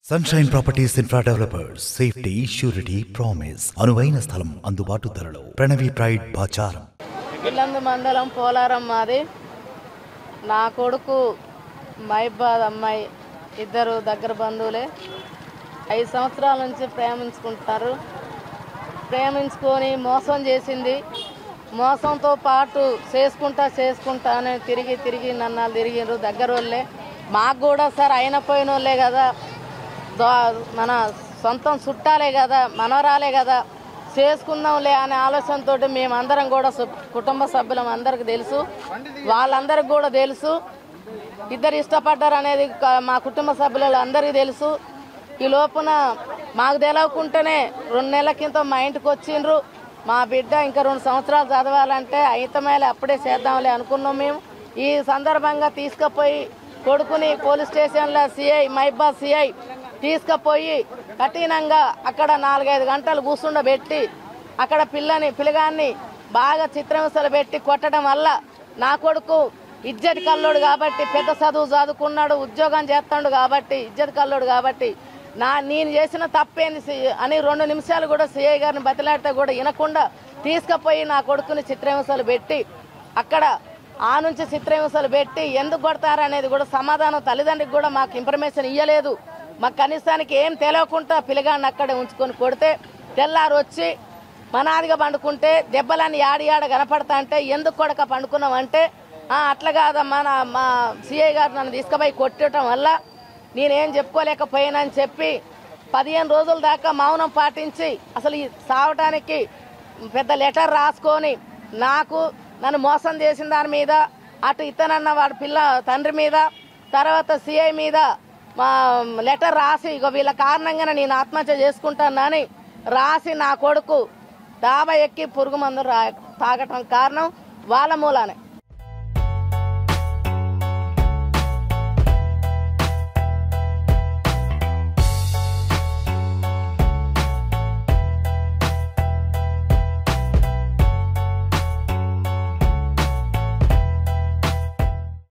sunshine Properties Infra Developers safety surety promise అనువైన స్థలం అందుబాటు ధరలో ప్రణవి ప్రైడ్ బాచారం ఇల్లందు మండలం పోలారం మాది నా కొడుకు మైబాద్ అమ్మాయి ఇద్దరు దగ్గర బంధువులే ఐదు సంవత్సరాల నుంచి ప్రేమించుకుంటారు ప్రేమించుకొని మోసం చేసింది మోసంతో పాటు చేసుకుంటా చేసుకుంటా అని తిరిగి తిరిగి నన్నాళ్ళు తిరిగిండ్రు దగ్గర వాళ్ళే మాకు కూడా సార్ అయిన పోయిన వాళ్ళే కదా దో- మన సొంతం చుట్టాలే కదా మనవరాలే కదా చేసుకుందాంలే అనే ఆలోచనతో మేమందరం కూడా సు- కుటుంబ సభ్యులం అందరికి తెలుసు వాళ్ళందరికి కూడా తెలుసు ఇద్దరు ఇష్టపడ్డారు అనేది క- మా కుటుంబ సభ్యులు అందరికీ తెలుసు ఈ లోపున మాకు తెలవకుంటేనే రెండు నెలల కింద మా ఇంటికి వచ్చిండ్రు మా బిడ్డ ఇంకా రెండు సంవత్సరాలు చదవాలంటే అయితమేలే అప్పుడే చేద్దాంలే అనుకున్నాం మేము ఈ సందర్భంగా తీసుకుపోయి కొడుకుని పోలీస్ స్టేషన్లో సిఐ మైబాద్ సిఐ తీసుకుపోయి కఠినంగా అక్కడ నాలుగైదు గంటలు కూర్చుండబెట్టి అక్కడ పిల్లని పిల్లగాన్ని బాగా చిత్రహింసలు పెట్టి కొట్టడం వల్ల నా కొడుకు ఇజ్జత్ కల్లోడు కాబట్టి పెద్ద చదువు చదువుకున్నాడు ఉద్యోగం చేస్తాడు కాబట్టి ఇజ్జత్ కల్లోడు కాబట్టి నా నేను చేసిన తప్పేంది సి- అని రెండు నిమిషాలు కూడా సిఐ గారిని బతిలాడితే కూడా వినకుండా తీసుకుపోయి నా కొడుకుని చిత్రహింసలు పెట్టి అక్కడ ఆ నుంచి చిత్రహింసలు పెట్టి ఎందుకు కొడతారు అనేది కూడా సమాధానం తల్లిదండ్రికి కూడా మాకు ఇన్ఫర్మేషన్ ఇవ్వలేదు మాకు కనీసానికి ఏం తెలియకుండా పిల్లగాడిని అక్కడే ఉంచుకొని కొడితే తెల్లారు వచ్చి మనాదిగా పండుకుంటే దెబ్బలన్నీ యాడి యాడ కనపడతా అంటే ఎందుకు కొడక పండుకున్నామంటే "ఆ, అట్లా కాదమ్మా నా మా సిఐ గారు నన్ను తీసుకుపోయి కొట్టడం వల్ల నేనేం చెప్పుకోలేకపోయానని చెప్పి పదిహేను రోజుల దాకా మౌనం పాటించి అసలు ఈ సావటానికి పెద్ద లెటర్ రాసుకొని నాకు నన్ను మోసం చేసిన దాని మీద అటు ఇతనన్న వాడి పిల్ల తండ్రి మీద తర్వాత సిఐ మీద మా లెటర్ రాసి ఇగో వీళ్ళ కారణంగానే నేను ఆత్మహత్య చేసుకుంటానని రాసి నా కొడుకు డాబా ఎక్కి పురుగు మందు రా తాగటం కారణం వాళ్ళ మూలానే